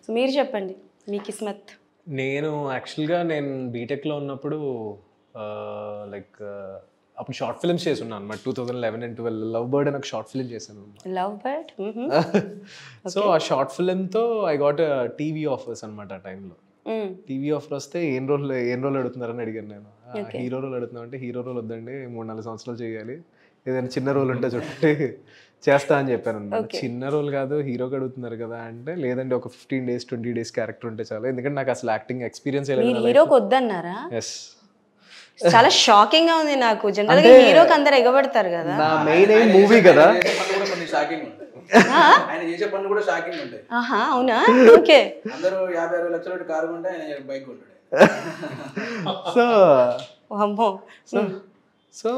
So మీరు చెప్పండి మీ కిస్మత్ నేను యాక్చువల్గా నేను బీటెక్లో ఉన్నప్పుడు లైక్ అప్పుడు షార్ట్ ఫిల్మ్స్ చేస్తున్నాను అనమాట two thousand eleven and twelve love bird అని ఒక షార్ట్ ఫిల్మ్ చేశాను లవ్ బర్డ్ సో ఆ షార్ట్ ఫిల్మ్తో ఐ గాట్ టీవీ ఆఫర్స్ అనమాట ఆ టైంలో టీవీ ఆఫర్ వస్తే ఏం రోల్ ఏం రోల్ అడుగుతున్నారని అడిగాను నేను హీరో రోల్ అడుగుతున్నాం అంటే హీరో రోల్ వద్దండి మూడు నాలుగు సంవత్సరాలు చేయాలి ఏదైనా చిన్న రోల్ ఉంటే చూడండి చేస్తా అని చెప్పాను అనమాట చిన్న రోల్ కాదు హీరోకి అడుగుతున్నారు కదా అంటే లేదండి ఒక fifteen days twenty days character ఉంటే చాలు ఎందుకంటే నాకు అసలు యాక్టింగ్ ఎక్స్పీరియన్స్ మీరు హీరోకి వద్దన్నారా ఎస్ చాలా షాకింగ్ గా ఉంది నాకు జనరల్ గా హీరోకి అందరు ఎగబడతారు కదా నా మెయిన్ ఏం మూవీ కదా చేసే పనులు కూడా కొన్ని షాకింగ్ ఉంటాయి ఆయన చేసే పనులు కూడా షాకింగ్ ఉంటాయి ఆహా అవునా ఓకే అందరూ యాభై అరవై లక్షల పెట్టి కారు కొంటే ఆయన బైక్ కొంటాడు సో అమ్మో సో సో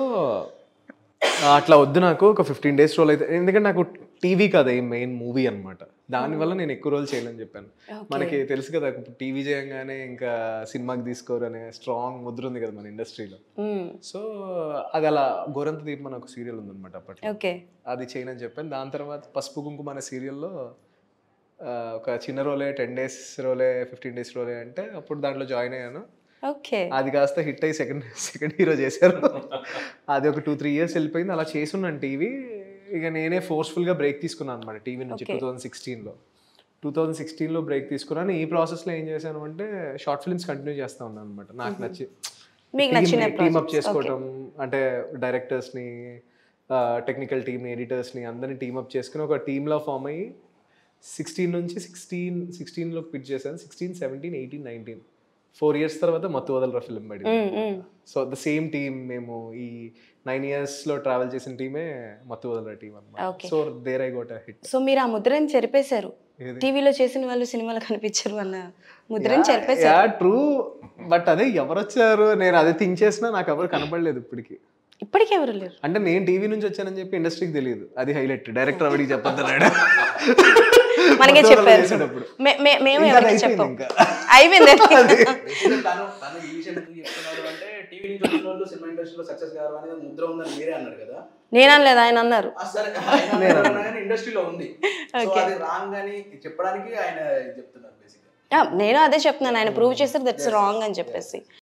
అట్లా వద్దు నాకు ఒక ఫిఫ్టీన్ డేస్ రోల్ అయితే ఎందుకంటే నాకు టీవీ కదా ఈ మెయిన్ మూవీ అనమాట దానివల్ల నేను ఎక్కువ రోజులు చేయలేని చెప్పాను మనకి తెలుసు కదా టీవీ చేయంగానే ఇంకా సినిమాకి తీసుకోరు అనే స్ట్రాంగ్ ముద్ర ఉంది కదా మన ఇండస్ట్రీలో సో అది అలా గోరంత దీపం అని ఒక సీరియల్ ఉందన్నమాట అప్పట్లో ఓకే అది చేయనని చెప్పాను దాని తర్వాత పసుపు కుంకుమ అనే సీరియల్లో ఒక చిన్న రోలే టెన్ డేస్ రోలే ఫిఫ్టీన్ డేస్ రోలే అంటే అప్పుడు దాంట్లో జాయిన్ అయ్యాను ఓకే అది కాస్త హిట్ అయ్యి సెకండ్ సెకండ్ హీరో చేశారు అది ఒక టూ త్రీ ఇయర్స్ వెళ్ళిపోయింది అలా చేసున్నాను టీవీ ఇక నేనే ఫోర్స్ఫుల్గా బ్రేక్ తీసుకున్నాను అనమాట టీవీ నుంచి టూ థౌజండ్ సిక్స్టీన్లో టూ థౌజండ్ సిక్స్టీన్లో బ్రేక్ తీసుకున్నాను ఈ ప్రాసెస్లో ఏం చేశాను అంటే షార్ట్ ఫిల్మ్స్ కంటిన్యూ చేస్తూ ఉన్నాను అనమాట నాకు నచ్చి మీకు నచ్చిన టీమ్ అప్ చేసుకోవటం అంటే డైరెక్టర్స్ని టెక్నికల్ టీమ్ ఎడిటర్స్ని అందరిని టీమ్ అప్ చేసుకుని ఒక టీంలో ఫామ్ అయ్యి సిక్స్టీన్ నుంచి సిక్స్టీన్ సిక్స్టీన్లో పిచ్ చేశాను sixteen seventeen eighteen nineteen four years తర్వాత మత్తు వదలరా ఫిల్మ్ పడింది సో ద సేమ్ టీమ్ మేము ఈ నైన్ ఇయర్స్లో ట్రావెల్ చేసిన టీమే మత్తు వదలరా టీం అనమాట Okay. So there I got hit so మీరు ఆ ముద్రని చెరిపేశారు ఏది? టీవీలో చేసిన వాళ్ళు సినిమాలో కనిపించరు అన్న ముద్రని చెరిపేశారు యా ట్రూ బట్ అదే ఎవరు వచ్చారు నేను అదే థింక్ చేసినా నాకు ఎవరు కనపడలేదు ఇప్పటికి ఇప్పటికీ ఎవరు లేరు అంటే నేను టీవీ నుంచి వచ్చానని చెప్పి ఇండస్ట్రీకి తెలియదు అది హైలైట్ డైరెక్టర్ అడిగి చెప్పొద్దన్నాడు మనకే మొత్తం చెప్పారు చేసేటప్పుడు. మే- మే- మేము ఇంకా ఎవరికి అది చెప్పాం అయిపోయింది ఇంకా. అయిపోయింది Basically తను తను ఈ విషయం ఎందుకు చెప్తున్నాడు అంటే టీవీ నుంచి వచ్చిన వాళ్ళు సినిమా ఇండస్ట్రీలో సక్సెస్ కారు అనేది ముద్ర ఉందని మీరే అన్నారు కదా నేననలేదు ఆయన అన్నారు ఆ సరే ఆయన అన్నారు కానీ ఇండస్ట్రీలో ఉంది సో అది రాంగ్ అని చెప్పడానికి ఆయన చెప్తున్నారు బేసిక్గా ఆ, నేను అదే చెప్తున్నాను ఆయన ప్రూవ్ చేస్తారు దట్స్ రాంగ్ అని చెప్పేసి